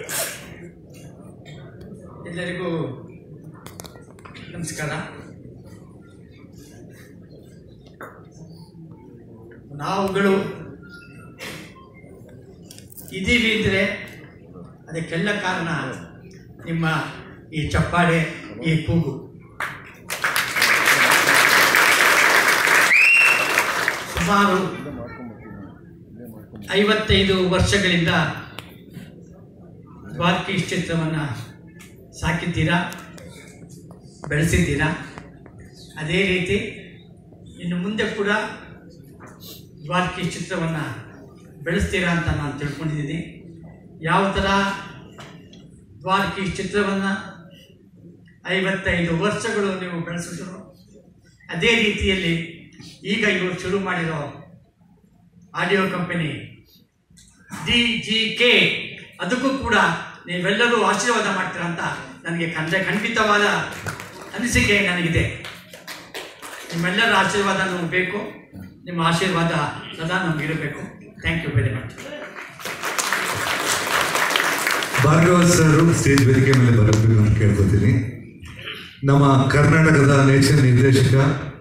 ಎಲ್ಲರಿಗೂ ನಮಸ್ಕಾರ ನಾವುಗಳು ಇದ್ದೀವಿ ಅಂದರೆ ಅದಕ್ಕೆಲ್ಲ ಕಾರಣ ನಿಮ್ಮ ಈ ಚಪ್ಪಾಳೆ ಈ ಕೂಗು ಸುಮಾರು ಐವತ್ತೈದು ವರ್ಷಗಳಿಂದ ದ್ವಾರಕೀಶ್ ಚಿತ್ರವನ್ನು ಸಾಕಿದ್ದೀರಾ ಬೆಳೆಸಿದ್ದೀರಾ ಅದೇ ರೀತಿ ಇನ್ನು ಮುಂದೆ ಕೂಡ ದ್ವಾರಕೀಶ್ ಚಿತ್ರವನ್ನು ಬೆಳೆಸ್ತೀರಾ ಅಂತ ನಾನು ತಿಳ್ಕೊಂಡಿದ್ದೀನಿ ಯಾವ ಥರ ದ್ವಾರಕೀಶ್ ಚಿತ್ರವನ್ನು ಐವತ್ತೈದು ವರ್ಷಗಳು ನೀವು ಬೆಳೆಸಿದ್ರು ಅದೇ ರೀತಿಯಲ್ಲಿ ಈಗ ಇವರು ಶುರು ಮಾಡಿರೋ audio company D G K ಅದಕ್ಕೂ ಕೂಡ ನೀವೆಲ್ಲರೂ ಆಶೀರ್ವಾದ ಮಾಡ್ತೀರ ಅಂತ ನನಗೆ ಖಂಡ ಖಂಡಿತವಾದ ಅನಿಸಿಕೆ ನನಗಿದೆ ನಿಮ್ಮೆಲ್ಲರ ಆಶೀರ್ವಾದ ನಮಗೆ ಬೇಕು ನಿಮ್ಮ ಆಶೀರ್ವಾದ ಸದಾ ನಮಗಿರಬೇಕು thank you very much Bhargava sir stage ವೇದಿಕೆ ಮೇಲೆ ಬರಬೇಕು ಅಂತ ಕೇಳ್ಕೊತೀನಿ ನಮ್ಮ ಕರ್ನಾಟಕದ ನೇಚರ್ ನಿರ್ದೇಶಕ